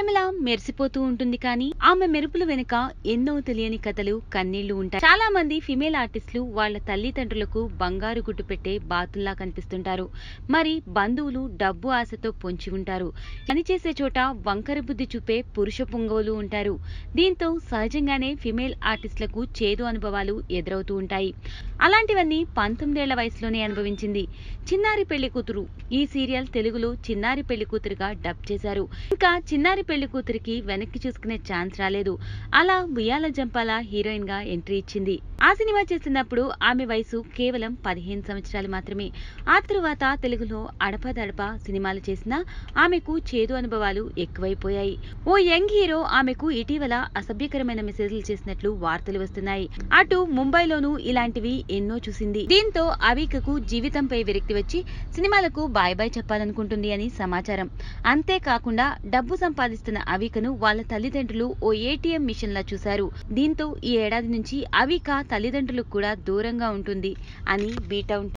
మిలమిలా మెరిసిపోతూ ఉంటుంది కానీ ఆమె మెరుపుల వెనుక ఎన్నో తెలియని కథలు కన్నీళ్లు ఉంటాయి చాలా మంది ఫిమేల్ ఆర్టిస్టులు వాళ్ళ తల్లిదండ్రులకు బంగారు గుడ్డు పెట్టే బాతుల్లా కనిపిస్తుంటారు మరి బంధువులు డబ్బు ఆశతో పొంచి ఉంటారు పనిచేసే చోట వంకర బుద్ధి చూపే పురుష పుంగవులు ఉంటారు దీంతో సహజంగానే ఫిమేల్ ఆర్టిస్టులకు చేదు అనుభవాలు ఎదురవుతూ ఉంటాయి అలాంటివన్నీ పంతొమ్మిదేళ్ల వయసులోనే అనుభవించింది చిన్నారి పెళ్లి కూతురు ఈ సీరియల్ తెలుగులో చిన్నారి పెళ్లి కూతురుగా డబ్ చేశారు ఇంకా చిన్నారి పెళ్లి కూతురికి వెనక్కి చూసుకునే ఛాన్స్ రాలేదు అలా ఉయ్యాల జంపాల హీరోయిన్ గా ఎంట్రీ ఇచ్చింది ఆ సినిమా చేస్తున్నప్పుడు ఆమె వయసు కేవలం పదిహేను సంవత్సరాలు మాత్రమే ఆ తరువాత తెలుగులో అడపదడప సినిమాలు చేసినా ఆమెకు చేదు అనుభవాలు ఎక్కువైపోయాయి ఓ యంగ్ హీరో ఆమెకు ఇటీవల అసభ్యకరమైన మెసేజ్లు చేసినట్లు వార్తలు వస్తున్నాయి అటు ముంబైలోనూ ఇలాంటివి ఎన్నో చూసింది దీంతో అవికకు జీవితంపై విరక్తి వచ్చి సినిమాలకు బాయ్ బాయ్ చెప్పాలనుకుంటుంది అని సమాచారం అంతేకాకుండా డబ్బు సంపాదిస్తున్న అవికను వాళ్ళ తల్లిదండ్రులు ఓ ఏటీఎం మిషన్ లా చూశారు దీంతో ఈ ఏడాది నుంచి అవిక తల్లిదండ్రులకు కూడా దూరంగా ఉంటుంది అని బీటౌన్